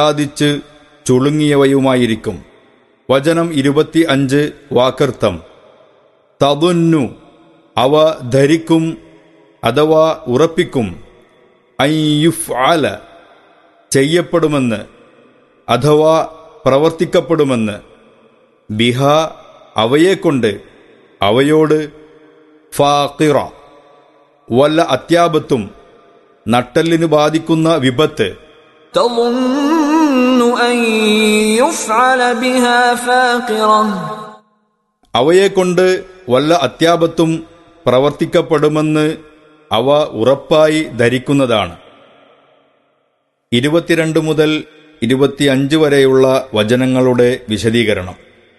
സാധിച്ച് ചുളുങ്ങിയവയുമായിരിക്കും വചനം ഇരുപത്തി അഞ്ച് വാക്കർത്ഥം തതുന്നു അവ ധരിക്കും അഥവാ ഉറപ്പിക്കും ഐയുഫ് ആല ചെയ്യപ്പെടുമെന്ന് അഥവാ പ്രവർത്തിക്കപ്പെടുമെന്ന് ബിഹ അവയെക്കൊണ്ട് അവയോട് ഫാക്കിറ വല്ല അത്യാപത്തും നട്ടലിന് ബാധിക്കുന്ന വിപത്ത് تظن أن يفعل بها فاقرة അവയെക്കൊണ്ട് വല്ല അത്യാപത്തും പ്രവർത്തിക്കപ്പെടുമെന്ന് അവ ഉറപ്പായി ധരിക്കുന്നതാണ് ഇരുപത്തിരണ്ട് മുതൽ ഇരുപത്തിയഞ്ച് വരെയുള്ള വചനങ്ങളുടെ വിശദീകരണം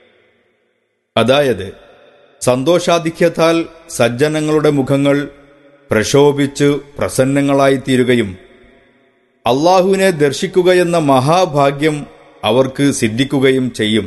അതായത് സന്തോഷാധിക്യത്താൽ സജ്ജനങ്ങളുടെ മുഖങ്ങൾ പ്രശോഭിച്ച് പ്രസന്നങ്ങളായിത്തീരുകയും അള്ളാഹുവിനെ ദർശിക്കുകയെന്ന മഹാഭാഗ്യം അവർക്ക് സിദ്ധിക്കുകയും ചെയ്യും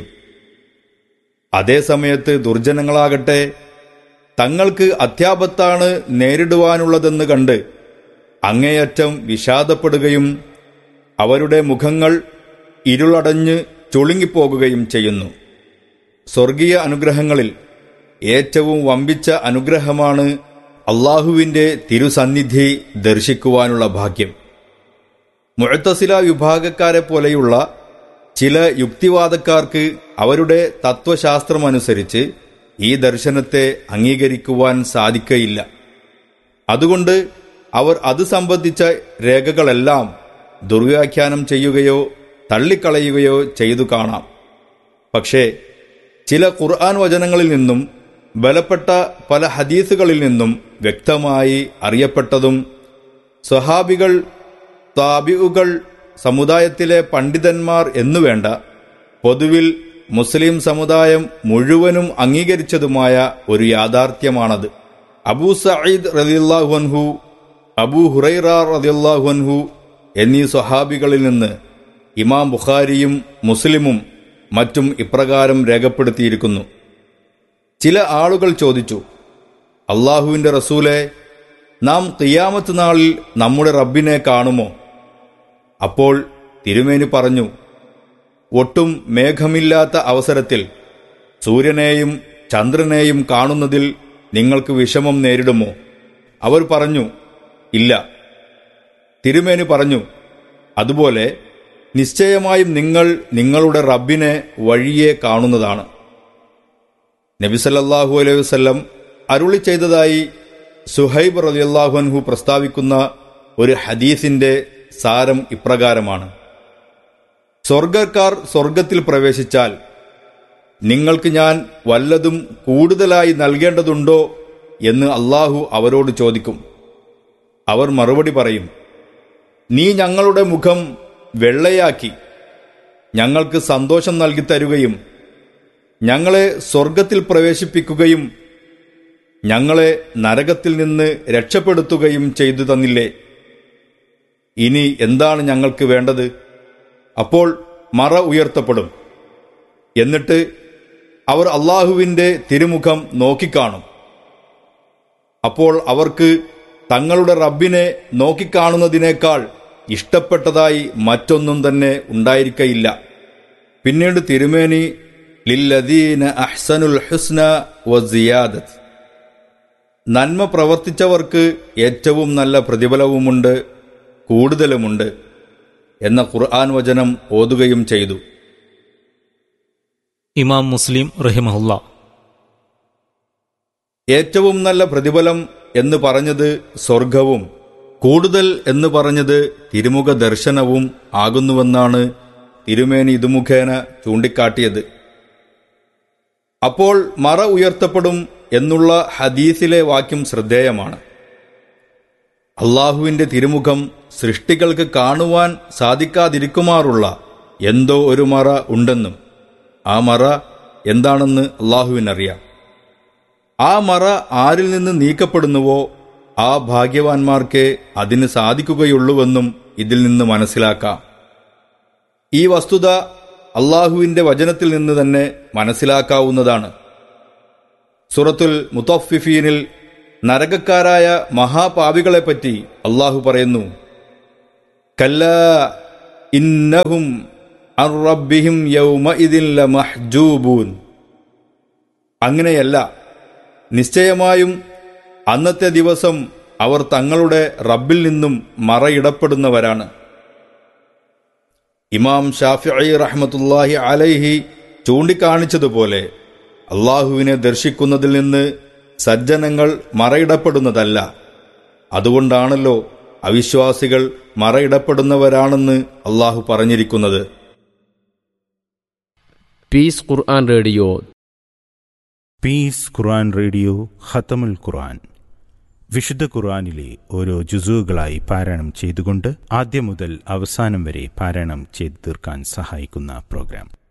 അതേസമയത്ത് ദുർജനങ്ങളാകട്ടെ തങ്ങൾക്ക് അത്യാപത്താണ് നേരിടുവാനുള്ളതെന്ന് കണ്ട് അങ്ങേയറ്റം വിഷാദപ്പെടുകയും അവരുടെ മുഖങ്ങൾ ഇരുളടഞ്ഞ് ചുളുങ്ങിപ്പോകുകയും ചെയ്യുന്നു സ്വർഗീയ അനുഗ്രഹങ്ങളിൽ ഏറ്റവും വമ്പിച്ച അനുഗ്രഹമാണ് അള്ളാഹുവിന്റെ തിരുസന്നിധി ദർശിക്കുവാനുള്ള ഭാഗ്യം മുഴത്തസില വിഭാഗക്കാരെ പോലെയുള്ള ചില യുക്തിവാദക്കാർക്ക് അവരുടെ തത്വശാസ്ത്രമനുസരിച്ച് ഈ ദർശനത്തെ അംഗീകരിക്കുവാൻ സാധിക്കയില്ല അതുകൊണ്ട് അവർ അത് സംബന്ധിച്ച രേഖകളെല്ലാം ദുർവ്യാഖ്യാനം ചെയ്യുകയോ തള്ളിക്കളയുകയോ ചെയ്തു കാണാം പക്ഷേ ചില ഖുർആൻ വചനങ്ങളിൽ നിന്നും ബലപ്പെട്ട പല ഹദീസുകളിൽ നിന്നും വ്യക്തമായി അറിയപ്പെട്ടതും സ്വഹാബികൾ താബിഉകൾ സമുദായത്തിലെ പണ്ഡിതന്മാർ എന്നുവേണ്ട പൊതുവിൽ മുസ്ലിം സമുദായം മുഴുവനും അംഗീകരിച്ചതുമായ ഒരു യാഥാർത്ഥ്യമാണത് അബൂ സയ്യിദ് റലിയല്ലാഹുൻഹു അബൂ ഹുറൈറ റലിയല്ലാഹുൻഹു എന്നീ സ്വഹാബികളിൽ നിന്ന് ഇമാം ബുഖാരിയും മുസ്ലിമും മറ്റും ഇപ്രകാരം രേഖപ്പെടുത്തിയിരിക്കുന്നു ചില ആളുകൾ ചോദിച്ചു അള്ളാഹുവിന്റെ റസൂലെ നാം കിയാമത്ത് നാളിൽ നമ്മുടെ റബ്ബിനെ കാണുമോ അപ്പോൾ തിരുമേനി പറഞ്ഞു ഒട്ടും മേഘമില്ലാത്ത അവസരത്തിൽ സൂര്യനെയും ചന്ദ്രനെയും കാണുന്നതിൽ നിങ്ങൾക്ക് വിഷമം നേരിടുമോ അവർ പറഞ്ഞു ഇല്ല തിരുമേനി പറഞ്ഞു അതുപോലെ നിശ്ചയമായും നിങ്ങൾ നിങ്ങളുടെ റബ്ബിനെ വഴിയെ കാണുന്നതാണ് നബിസല്ലാഹു അലൈഹി വസ്ല്ലം അരുളി ചെയ്തതായി സുഹൈബ് റലിയല്ലാഹുഅൻഹു പ്രസ്താവിക്കുന്ന ഒരു ഹദീസിന്റെ സാരം ഇപ്രകാരമാണ് സ്വർഗക്കാർ സ്വർഗത്തിൽ പ്രവേശിച്ചാൽ നിങ്ങൾക്ക് ഞാൻ വല്ലതും കൂടുതലായി നൽകേണ്ടതുണ്ടോ എന്ന് അള്ളാഹു അവരോട് ചോദിക്കും അവർ മറുപടി പറയും നീ ഞങ്ങളുടെ മുഖം വെള്ളയാക്കി ഞങ്ങൾക്ക് സന്തോഷം നൽകി തരുകയും ഞങ്ങളെ സ്വർഗത്തിൽ പ്രവേശിപ്പിക്കുകയും ഞങ്ങളെ നരകത്തിൽ നിന്ന് രക്ഷപ്പെടുത്തുകയും ചെയ്തു തന്നില്ലേ ഇനി എന്താണ് ഞങ്ങൾക്ക് വേണ്ടത് അപ്പോൾ മറ ഉയർത്തപ്പെടും എന്നിട്ട് അവർ അള്ളാഹുവിന്റെ തിരുമുഖം നോക്കിക്കാണും അപ്പോൾ അവർക്ക് തങ്ങളുടെ റബ്ബിനെ നോക്കിക്കാണുന്നതിനേക്കാൾ ഇഷ്ടപ്പെട്ടതായി മറ്റൊന്നും തന്നെ ഉണ്ടായിരിക്കയില്ല പിന്നീട് തിരുമേനി ലില്ലദീന അഹ്സനുൽ ഹുസ്ന വസിയാദത്ത് നന്മ പ്രവർത്തിച്ചവർക്ക് ഏറ്റവും നല്ല പ്രതിഫലവുമുണ്ട് കൂടുതലുമുണ്ട് എന്ന ഖുർആൻ വചനം ഓതുകയും ചെയ്തു ഇമാം മുസ്ലിം റഹിമഹുല്ല ഏറ്റവും നല്ല പ്രതിഫലം എന്ന് പറഞ്ഞത് സ്വർഗവും കൂടുതൽ എന്ന് പറഞ്ഞത് തിരുമുഖ ദർശനവും ആകുന്നുവെന്നാണ് തിരുമേനി ഇതുമുഖേന ചൂണ്ടിക്കാട്ടിയത് അപ്പോൾ മറ ഉയർത്തപ്പെടും എന്നുള്ള ഹദീസിലെ വാക്യം ശ്രദ്ധേയമാണ് അള്ളാഹുവിന്റെ തിരുമുഖം സൃഷ്ടികൾക്ക് കാണുവാൻ സാധിക്കാതിരിക്കുമാറുള്ള എന്തോ ഒരു മറ ഉണ്ടെന്നും ആ മറ എന്താണെന്ന് അള്ളാഹുവിനറിയാം ആ മറ ആരിൽ നിന്ന് നീക്കപ്പെടുന്നുവോ ആ ഭാഗ്യവാന്മാർക്ക് അതിന് സാധിക്കുകയുള്ളൂവെന്നും ഇതിൽ നിന്ന് മനസ്സിലാക്കാം ഈ വസ്തുത അള്ളാഹുവിന്റെ വചനത്തിൽ നിന്ന് തന്നെ മനസ്സിലാക്കാവുന്നതാണ് സുറത്തുൽ മുത്തഫിഫീനിൽ നരകക്കാരായ മഹാപാപികളെപ്പറ്റി അള്ളാഹു പറയുന്നു കല്ല ഇന്നഹും അർ റബ്ബിഹിം യൗമഇദിൻ ലമഹ്ജൂബൂൻ അങ്ങനെയല്ല നിശ്ചയമായും അന്നത്തെ ദിവസം അവർ തങ്ങളുടെ റബ്ബിൽ നിന്നും മറയിടപ്പെടുന്നവരാണ് ഇമാം ഷാഫിഇ റഹ്മത്തുല്ലാഹി അലൈഹി ചൂണ്ടിക്കാണിച്ചതുപോലെ അള്ളാഹുവിനെ ദർശിക്കുന്നതിൽ നിന്ന് സജ്ജനങ്ങൾ മറയിടപ്പെടുന്നതല്ല അതുകൊണ്ടാണല്ലോ അവിശ്വാസികൾ മറയിടപ്പെടുന്നവരാണെന്ന് അള്ളാഹു പറഞ്ഞിരിക്കുന്നത് peace Quran radio peace Quran radio ഖത്തമുൽ ഖുർആൻ വിശുദ്ധ ഖുർആനിലെ ഓരോ ജുസുകളായി പാരായണം ചെയ്തുകൊണ്ട് ആദ്യം മുതൽ അവസാനം വരെ പാരായണം ചെയ്തു തീർക്കാൻ സഹായിക്കുന്ന പ്രോഗ്രാം